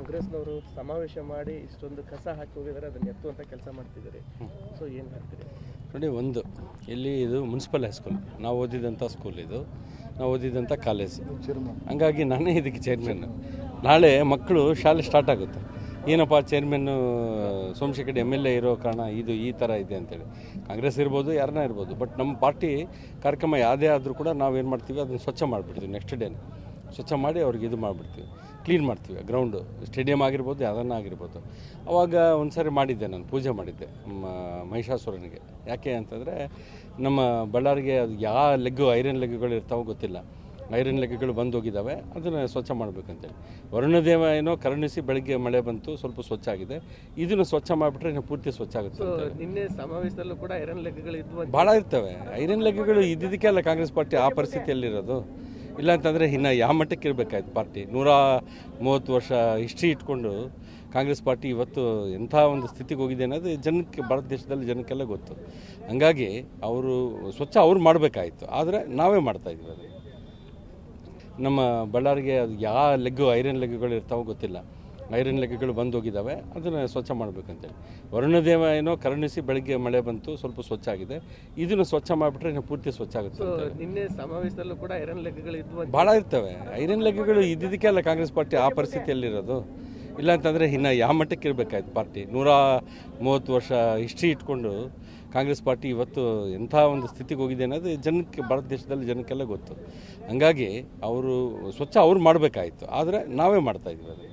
ಕಾಂಗ್ರೆಸ್ನವರು ಸಮಾವೇಶ ಮಾಡಿ ಇಷ್ಟೊಂದು ಕಸ ಹಾಕಿ ಹೋಗಿದ್ದಾರೆ ಅದನ್ನ ಎತ್ತುವಂತ ಕೆಲಸ ಮಾಡ್ತಿದ್ದಾರೆ ಸೊ ಏನ್ ಹೇಳ್ತೀರಿ ನೋಡಿ ಒಂದು ಇಲ್ಲಿ ಇದು ಮುನ್ಸಿಪಲ್ ಹೈಸ್ಕೂಲ್ ನಾವು ಓದಿದಂಥ ಸ್ಕೂಲ್ ಇದು ನಾವು ಓದಿದಂಥ ಕಾಲೇಜ್ ಹಂಗಾಗಿ ನಾನೇ ಇದಕ್ಕೆ ಚೇರ್ಮನ್ ನಾಳೆ ಮಕ್ಕಳು ಶಾಲೆ ಸ್ಟಾರ್ಟ್ ಆಗುತ್ತೆ ಏನಪ್ಪ chairman Somashekar M L A ಇರೋ ಕಾರಣ ಇದು ಈ ಥರ ಇದೆ ಅಂತೇಳಿ ಕಾಂಗ್ರೆಸ್ ಇರ್ಬೋದು ಯಾರನ್ನ ಇರ್ಬೋದು ಬಟ್ ನಮ್ಮ ಪಾರ್ಟಿ ಕಾರ್ಯಕ್ರಮ ಯಾವುದೇ ಆದರೂ ಕೂಡ ನಾವೇನು ಮಾಡ್ತೀವಿ ಅದನ್ನು ಸ್ವಚ್ಛ ಮಾಡಿಬಿಡ್ತೀವಿ ನೆಕ್ಸ್ಟ್ ಡೇನೆ ಸ್ವಚ್ಛ ಮಾಡಿ ಅವ್ರಿಗೆ ಇದು ಮಾಡಿಬಿಡ್ತೀವಿ ಕ್ಲೀನ್ ಮಾಡ್ತೀವಿ ಗ್ರೌಂಡು ಸ್ಟೇಡಿಯಂ ಆಗಿರ್ಬೋದು ಯಾವುದನ್ನ ಆಗಿರ್ಬೋದು ಅವಾಗ ಒಂದು ಸಾರಿ ಮಾಡಿದ್ದೆ ನಾನು ಪೂಜೆ ಮಾಡಿದ್ದೆ ಮ- ಮಹಿಷಾಸುರನಿಗೆ ಯಾಕೆ ಅಂತಂದರೆ ನಮ್ಮ ಬಳ್ಳಾರಿಗೆ ಅದು ಯಾವ ಲೆಗ್ಗು ಐರನ್ ಲೆಗ್ಗುಗಳು ಇರ್ತಾವೋ ಗೊತ್ತಿಲ್ಲ ಐರನ್ ಲೆಗ್ಗುಗಳು ಬಂದು ಹೋಗಿದ್ದಾವೆ ಅದನ್ನು ಸ್ವಚ್ಛ ಮಾಡಬೇಕಂತೇಳಿ ವರುಣದೇವ ಏನೋ ಕರುಣಿಸಿ ಬೆಳಗ್ಗೆ ಮಳೆ ಬಂತು ಸ್ವಲ್ಪ ಸ್ವಚ್ಛ ಆಗಿದೆ ಇದನ್ನು ಸ್ವಚ್ಛ ಮಾಡಿಬಿಟ್ರೆ ಇನ್ನು ಪೂರ್ತಿ ಸ್ವಚ್ಛ ಆಗುತ್ತೆ ಸೊ ಅಂತೇಳಿ ನಿನ್ನೆ ಸಮಾವೇಶದಲ್ಲೂ ಕೂಡ ಐರನ್ ಲೆಗ್ಗಳು ಇದ್ವು ಅಂತ ಭಾಳ ಇರ್ತವೆ ಐರನ್ ಲೆಗ್ಗುಗಳು ಇದ್ದಿದ್ದಕ್ಕೆ ಅಲ್ಲ ಕಾಂಗ್ರೆಸ್ ಪಾರ್ಟಿ ಆ ಪರಿಸ್ಥಿತಿಯಲ್ಲಿರೋದು ಇಲ್ಲ ಅಂತಂದರೆ ಇನ್ನು ಯಾವ ಮಟ್ಟಕ್ಕೆ ಇರಬೇಕಾಯ್ತು ಪಾರ್ಟಿ ನೂರ ಮೂವತ್ತು ವರ್ಷ ಹಿಸ್ಟ್ರಿ ಇಟ್ಕೊಂಡು ಕಾಂಗ್ರೆಸ್ ಪಾರ್ಟಿ ಇವತ್ತು ಎಂಥ ಒಂದು ಸ್ಥಿತಿಗೆ ಹೋಗಿದೆ ಅನ್ನೋದು ಜನಕ್ಕೆ ಭಾರತ ದೇಶದಲ್ಲಿ ಜನಕ್ಕೆಲ್ಲ ಗೊತ್ತು ಹಂಗಾಗಿ ಅವರು ಸ್ವಚ್ಛ ಅವ್ರು ಮಾಡಬೇಕಾಯ್ತು ಆದರೆ ನಾವೇ ಮಾಡ್ತಾ ಇದ್ವಿ ಅದು ನಮ್ಮ ಬಳ್ಳಾರಿಗೆ ಅದು ಯಾವ ಲೆಗ್ಗು ಐರನ್ ಲೆಗ್ಗುಗಳು ಇರ್ತಾವೋ ಗೊತ್ತಿಲ್ಲ ಐರನ್ ಲೆಗ್ಗುಗಳು ಬಂದು ಹೋಗಿದ್ದಾವೆ ಅದನ್ನು ಸ್ವಚ್ಛ ಮಾಡಬೇಕಂತೇಳಿ ವರುಣದೇವ ಏನೋ ಕರುಣಿಸಿ ಬೆಳಗ್ಗೆ ಮಳೆ ಬಂತು ಸ್ವಲ್ಪ ಸ್ವಚ್ಛ ಆಗಿದೆ ಇದನ್ನು ಸ್ವಚ್ಛ ಮಾಡಿಬಿಟ್ರೆ ಇನ್ನು ಪೂರ್ತಿ ಸ್ವಚ್ಛ ಆಗುತ್ತೆ ಸೊ ಅಂತೇಳಿ ನಿನ್ನೆ ಸಮಾವೇಶದಲ್ಲೂ ಕೂಡ ಐರನ್ ಲೆಗ್ಗಳು ಇದ್ವು ಅಂತ ಭಾಳ ಇರ್ತವೆ ಐರನ್ ಲೆಗ್ಗುಗಳು ಇದ್ದಿದ್ದಕ್ಕೆ ಅಲ್ಲ ಕಾಂಗ್ರೆಸ್ ಪಾರ್ಟಿ ಆ ಪರಿಸ್ಥಿತಿಯಲ್ಲಿರೋದು ಇಲ್ಲ ಅಂತಂದರೆ ಇನ್ನು ಯಾವ ಮಟ್ಟಕ್ಕೆ ಇರಬೇಕಾಯ್ತು ಪಾರ್ಟಿ ನೂರ ಮೂವತ್ತು ವರ್ಷ ಹಿಸ್ಟ್ರಿ ಇಟ್ಕೊಂಡು ಕಾಂಗ್ರೆಸ್ ಪಾರ್ಟಿ ಇವತ್ತು ಎಂಥ ಒಂದು ಸ್ಥಿತಿಗೆ ಹೋಗಿದೆ ಅನ್ನೋದು ಜನಕ್ಕೆ ಭಾರತ ದೇಶದಲ್ಲಿ ಜನಕ್ಕೆಲ್ಲ ಗೊತ್ತು ಹಂಗಾಗಿ ಅವರು ಸ್ವಚ್ಛ ಅವ್ರು ಮಾಡಬೇಕಾಯ್ತು ಆದರೆ ನಾವೇ ಮಾಡ್ತಾ ಇದ್ವಿ ಅದು